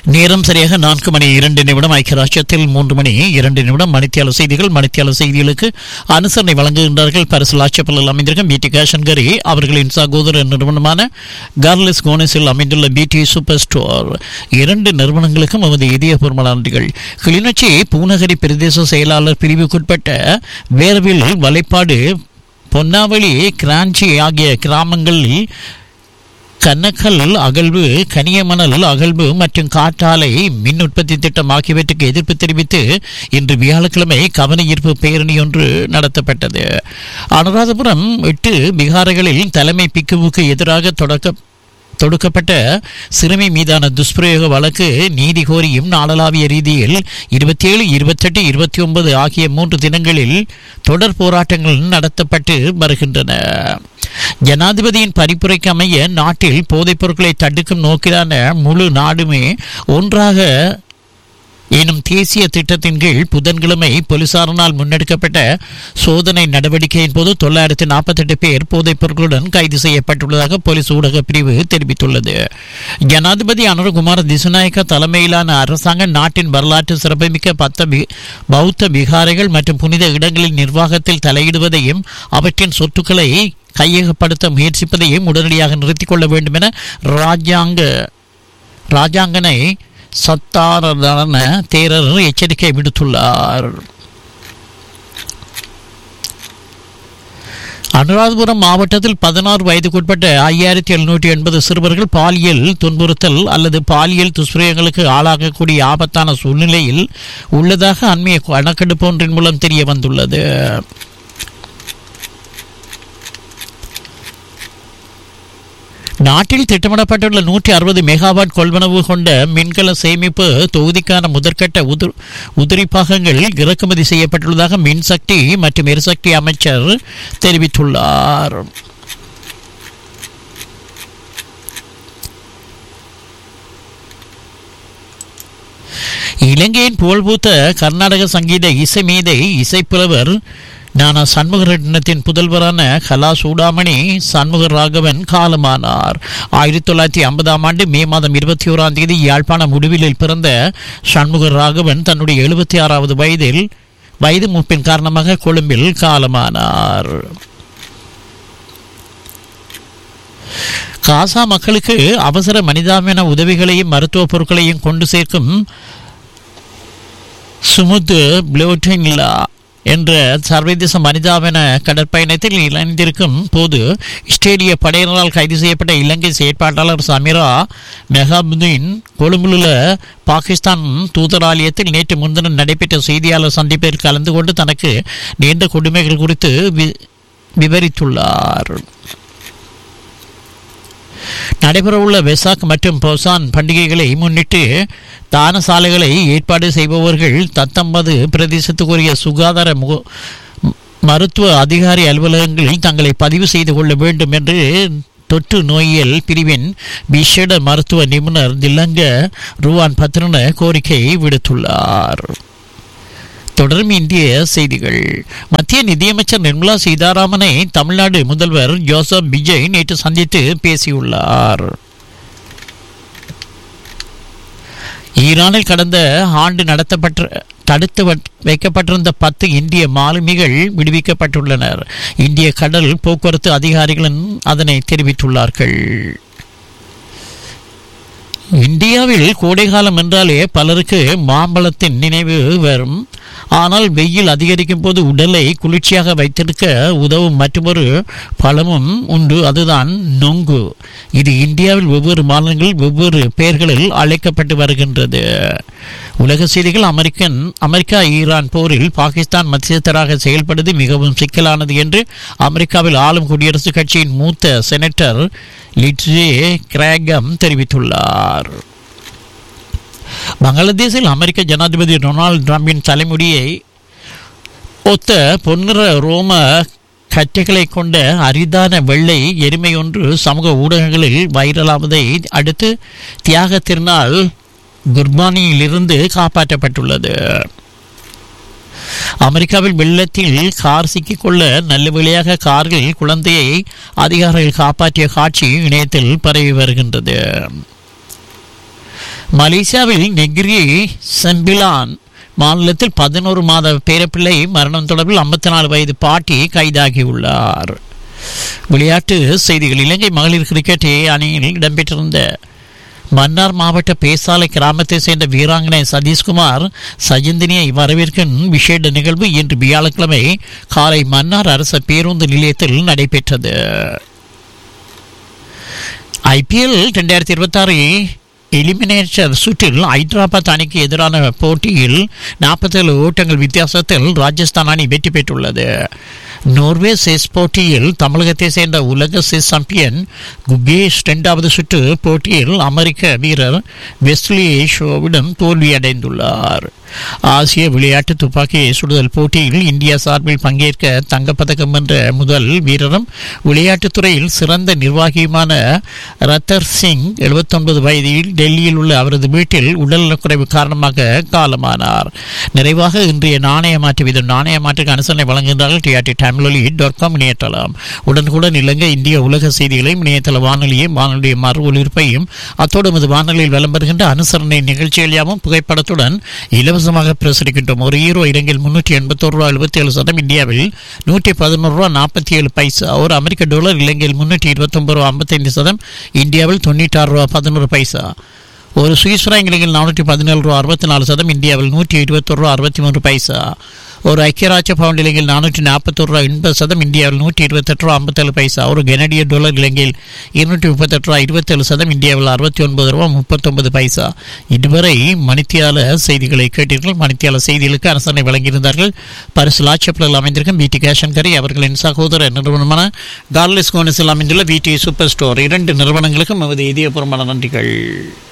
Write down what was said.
நேரம் சரியாக நான்கு மணி இரண்டு நிமிடம் ஐக்கிய ராஷ்டிரத்தில் மூன்று மணி இரண்டு நிமிடம் மணித்தியால செய்திகள் மணித்தியால செய்திகளுக்கு அனுசரணை வழங்குகின்றார்கள் பரிசு லாட்சப்பலில் அமைந்திருக்கும் பிடி கேஷன்கரி அவர்களின் சகோதர நிறுவனமான கார்லஸ் கோனஸில் அமைந்துள்ள பிடி சூப்பர் ஸ்டோர் இரண்டு நிறுவனங்களுக்கும் நமது இதயபூர்வமான நன்றிகள் கிளிநொச்சி பூநகரி பிரதேச செயலாளர் பிரிவுக்குட்பட்ட வேர்வில் வலைப்பாடு பொன்னாவளி கிராஞ்சி ஆகிய கிராமங்களில் கன்னக்கல் அகழ்வு கனியமணல் அகழ்வு மற்றும் காற்றாலை மின் உற்பத்தி திட்டம் ஆகியவற்றுக்கு எதிர்ப்பு தெரிவித்து இன்று வியாழக்கிழமை கவன ஈர்ப்பு பேரணி ஒன்று நடத்தப்பட்டது அனுராதபுரம் எட்டு பிகாரங்களில் தலைமை பிக்குவுக்கு எதிராக தொடக்க தொடுக்கப்பட்ட சிறுமி மீதான துஷ்பிரயோக வழக்கு நீதி கோரியும் நாடளாவிய ரீதியில் இருபத்தி ஏழு இருபத்தெட்டு இருபத்தி ஒன்பது ஆகிய மூன்று தினங்களில் தொடர் போராட்டங்கள் நடத்தப்பட்டு வருகின்றன ஜனாதிபதியின் பரிப்புரைக்கு அமைய நாட்டில் போதைப் பொருட்களை தடுக்கும் நோக்கிலான முழு நாடுமே ஒன்றாக எனும் தேசிய திட்டத்தின் கீழ் புதன்கிழமை போலீசாரினால் முன்னெடுக்கப்பட்ட சோதனை நடவடிக்கையின் போது தொள்ளாயிரத்தி நாற்பத்தெட்டு பேர் போதைப் பொருட்களுடன் கைது செய்யப்பட்டுள்ளதாக போலீஸ் ஊடக பிரிவு தெரிவித்துள்ளது ஜனாதிபதி அனுரகுமார் திசுநாயக்க தலைமையிலான அரசாங்கம் நாட்டின் வரலாற்று சிறப்புமிக்க பத்த வி- பௌத்த விகாரைகள் மற்றும் புனித இடங்களின் நிர்வாகத்தில் தலையிடுவதையும் அவற்றின் சொத்துக்களை கையகப்படுத்த முயற்சிப்பதையும் உடனடியாக நிறுத்திக் கொள்ள வேண்டும் என ராஜாங்க ராஜாங்கனை சத்தாரதான தேரர் எச்சரிக்கை விடுத்துள்ளார் அனுராதபுரம் மாவட்டத்தில் பதினாறு வயதுக்குட்பட்ட ஐயாயிரத்தி எழுநூற்றி எண்பது சிறுவர்கள் பாலியல் துன்புறுத்தல் அல்லது பாலியல் துஷ்பிரயங்களுக்கு ஆளாகக்கூடிய ஆபத்தான சூழ்நிலையில் உள்ளதாக அண்மைய கணக்கெடுப்பு ஒன்றின் மூலம் தெரிய வந்துள்ளது நாட்டில் திட்டமிடப்பட்டுள்ள நூற்றி அறுபது மெகாவாட் கொள்வனவு கொண்ட மின்கல சேமிப்பு தொகுதிக்கான முதற்கட்ட உதிர் உதிரி பாகங்கள் இறக்குமதி செய்யப்பட்டுள்ளதாக மின்சக்தி மற்றும் எரிசக்தி அமைச்சர் தெரிவித்துள்ளார் இலங்கையின் புகழ்பூத்த கர்நாடக சங்கீத இசை மேதை இசைப்புலவர் நானா சண்முகரட்னத்தின் புதல்வரான கலா சூடாமணி சண்முக ராகவன் காலமானார் ஆயிரத்தி தொள்ளாயிரத்தி ஐம்பதாம் ஆண்டு மே மாதம் இருபத்தி ஓராம் தேதி யாழ்ப்பாணம் முடிவிலில் பிறந்த சண்முக ராகவன் தன்னுடைய எழுபத்தி ஆறாவது வயதில் வயது மூப்பின் காரணமாக கொழும்பில் காலமானார் காசா மக்களுக்கு அவசர மனிதாபிமான உதவிகளையும் மருத்துவ பொருட்களையும் கொண்டு சேர்க்கும் சுமுத் புளோட்டின்லா என்ற சர்வதேச மனிதாபிமான கடற்பயணத்தில் இணைந்திருக்கும் போது இஸ்ரேலிய படையினரால் கைது செய்யப்பட்ட இலங்கை செயற்பாட்டாளர் சமீரா மெஹாபுதீன் கொழும்பிலுள்ள பாகிஸ்தான் தூதராலயத்தில் நேற்று முன்தினம் நடைபெற்ற செய்தியாளர் சந்திப்பில் கலந்து கொண்டு தனக்கு நேர்ந்த கொடுமைகள் குறித்து வி- விவரித்துள்ளார் நடைபெறவுள்ள வெசாக் மற்றும் பொசான் பண்டிகைகளை முன்னிட்டு தான சாலைகளை ஏற்பாடு செய்பவர்கள் தத்தம்பது பிரதேசத்துக்குரிய சுகாதார முக மருத்துவ அதிகாரி அலுவலகங்களில் தங்களை பதிவு செய்து கொள்ள வேண்டும் என்று தொற்று நோயியல் பிரிவின் விசேட மருத்துவ நிபுணர் தில்லங்க ருவான் பத்ரன கோரிக்கை விடுத்துள்ளார் தொடரும் இந்திய செய்திகள் மத்திய நிதியமைச்சர் நிர்மலா சீதாராமனை தமிழ்நாடு முதல்வர் ஜோசப் விஜய் நேற்று சந்தித்து பேசியுள்ளார் ஈரானில் கடந்த ஆண்டு நடத்தப்பட்ட தடுத்து வ- வைக்கப்பட்டிருந்த பத்து இந்திய மாலுமிகள் விடுவிக்கப்பட்டுள்ளனர் இந்திய கடல் போக்குவரத்து அதிகாரிகளும் அதனை தெரிவித்துள்ளார்கள் இந்தியாவில் கோடைகாலம் என்றாலே பலருக்கு மாம்பழத்தின் நினைவு வரும் ஆனால் வெயில் அதிகரிக்கும் போது உடலை குளிர்ச்சியாக வைத்திருக்க உதவும் மற்றொரு பழமும் உண்டு அதுதான் நொங்கு இது இந்தியாவில் ஒவ்வொரு மாநிலங்களில் வெவ்வேறு பெயர்களில் அழைக்கப்பட்டு வருகின்றது உலக செய்திகள் அமெரிக்கன் அமெரிக்கா ஈரான் போரில் பாகிஸ்தான் மத்தியஸ்தராக செயல்படுவது மிகவும் சிக்கலானது என்று அமெரிக்காவில் ஆளும் குடியரசுக் கட்சியின் மூத்த செனட்டர் லிட்ரே கிராகம் தெரிவித்துள்ளார் பங்களாதேஷில் அமெரிக்க ஜனாதிபதி டொனால்டு டிரம்பின் தலைமுடியை ஒத்த பொன்னிற ரோம கட்டைகளை கொண்ட அரிதான வெள்ளை எருமை ஒன்று சமூக ஊடகங்களில் வைரலாவதை அடுத்து தியாக திருநாள் குர்பானியிலிருந்து காப்பாற்றப்பட்டுள்ளது அமெரிக்காவில் வெள்ளத்தில் கார் சிக்கிக்கொள்ள நல்ல வழியாக காரில் குழந்தையை அதிகாரிகள் காப்பாற்றிய காட்சி இணையத்தில் பரவி வருகின்றது மலேசியாவில் நெகிரி செம்பிலான் மாநிலத்தில் பதினோரு மாத பேரப்பிள்ளை மரணம் தொடர்பில் ஐம்பத்தி நாலு வயது பாட்டி கைதாகியுள்ளார் விளையாட்டு செய்திகள் இலங்கை மகளிர் கிரிக்கெட் அணியில் இடம்பெற்றிருந்த மன்னார் மாவட்ட பேசாலை கிராமத்தை சேர்ந்த வீராங்கனை சதீஷ்குமார் சஜந்தினியை வரவேற்கும் விசேட நிகழ்வு இன்று வியாழக்கிழமை காலை மன்னார் அரசு பேருந்து நிலையத்தில் நடைபெற்றது ஐபிஎல் ரெண்டாயிரத்தி இருபத்தாறு எலிமினேட்டர் சுற்றில் ஹைதராபாத் அணிக்கு எதிரான போட்டியில் நாற்பத்தேழு ஓட்டங்கள் வித்தியாசத்தில் ராஜஸ்தான் அணி வெற்றி பெற்றுள்ளது நோர்வே செஸ் போட்டியில் தமிழகத்தை சேர்ந்த உலக செஸ் சாம்பியன் குகேஷ் இரண்டாவது சுற்று போட்டியில் அமெரிக்க வீரர் வெஸ்லி ஷோவிடம் தோல்வியடைந்துள்ளார் ஆசிய விளையாட்டு துப்பாக்கி சுடுதல் போட்டியில் இந்தியா சார்பில் பங்கேற்க தங்கப்பதக்கம் வென்ற முதல் வீரரும் விளையாட்டுத் துறையில் சிறந்த நிர்வாகியுமான ரத்தர் சிங் 79 வயதில் டெல்லியில் உள்ள அவரது வீட்டில் உடல்நலக்குறைவு காரணமாக காலமானார் நிறைவாக இன்றைய நாணய மாற்று வீதம் நாணய மாற்றுக்கு அனுசரணை வழங்குகின்றார்கள் டிஆர்டி தமிழொலி டாட் காம் இணையதளம் உடனுக்குடன் இலங்கை இந்திய உலக செய்திகளையும் இணையதள வானொலியையும் வானொலிய மறு ஒலிபரப்பையும் அத்தோடு நமது வானொலியில் விளம்பருகின்ற அனுசரணை நிகழ்ச்சிகள் யாவும் புகைப்படத்துடன் இலவசமாக பிரசுரிக்கின்றோம் ஒரு ஈரோ இலங்கையில் முன்னூற்றி எண்பத்தோரு ரூபா எழுபத்தி ஏழு சதம் இந்தியாவில் நூற்றி பதினோரு ரூபா நாற்பத்தி ஏழு பைசா ஒரு அமெரிக்க டாலர் இலங்கையில் முன்னூற்றி இருபத்தொம்பது ரூபா ஐம்பத்தைந்து சதம் இந்தியாவில் தொண்ணூற்றாறு ரூபா பதினோரு பைசா ஒரு சுவிஸ் ஃப்ராங்க் இலங்கையில் நானூற்றி பதினேழு ரூபா அறுபத்தி நாலு சதம் இந்தியாவில் நூற்றி இருபத்தொரு ரூபா அறுபத்தி மூன்று பைசா ஒரு ஐக்கியராட்ச பவுண்ட் இலங்கையில் நானூற்றி நாற்பத்தொரு ரூபா எண்பது சதம் இந்தியாவில் நூற்றி இருபத்தெட்டு ரூபா ஐம்பத்தேழு பைசா ஒரு கெனடிய டாலர் இலங்கையில் இருநூற்றி முப்பத்தெட்டு ரூபா இருபத்தேழு சதம் இந்தியாவில் அறுபத்தி ஒன்பது ரூபா முப்பத்தொன்பது பைசா இதுவரை மணித்தியால செய்திகளை கேட்டீர்கள் மணித்தியால செய்திகளுக்கு அரசனை வழங்கியிருந்தார்கள் பரிசு லாட்சப்பில் அமைந்திருக்கும் பிடி கேஷன் கரி அவர்களின் சகோதர நிறுவனமான கார்லிஸ் கோனஸில் அமைந்துள்ள பிடி சூப்பர் ஸ்டோர் இரண்டு நிறுவனங்களுக்கும் நமது இதயபூர்வமான நன்றிகள்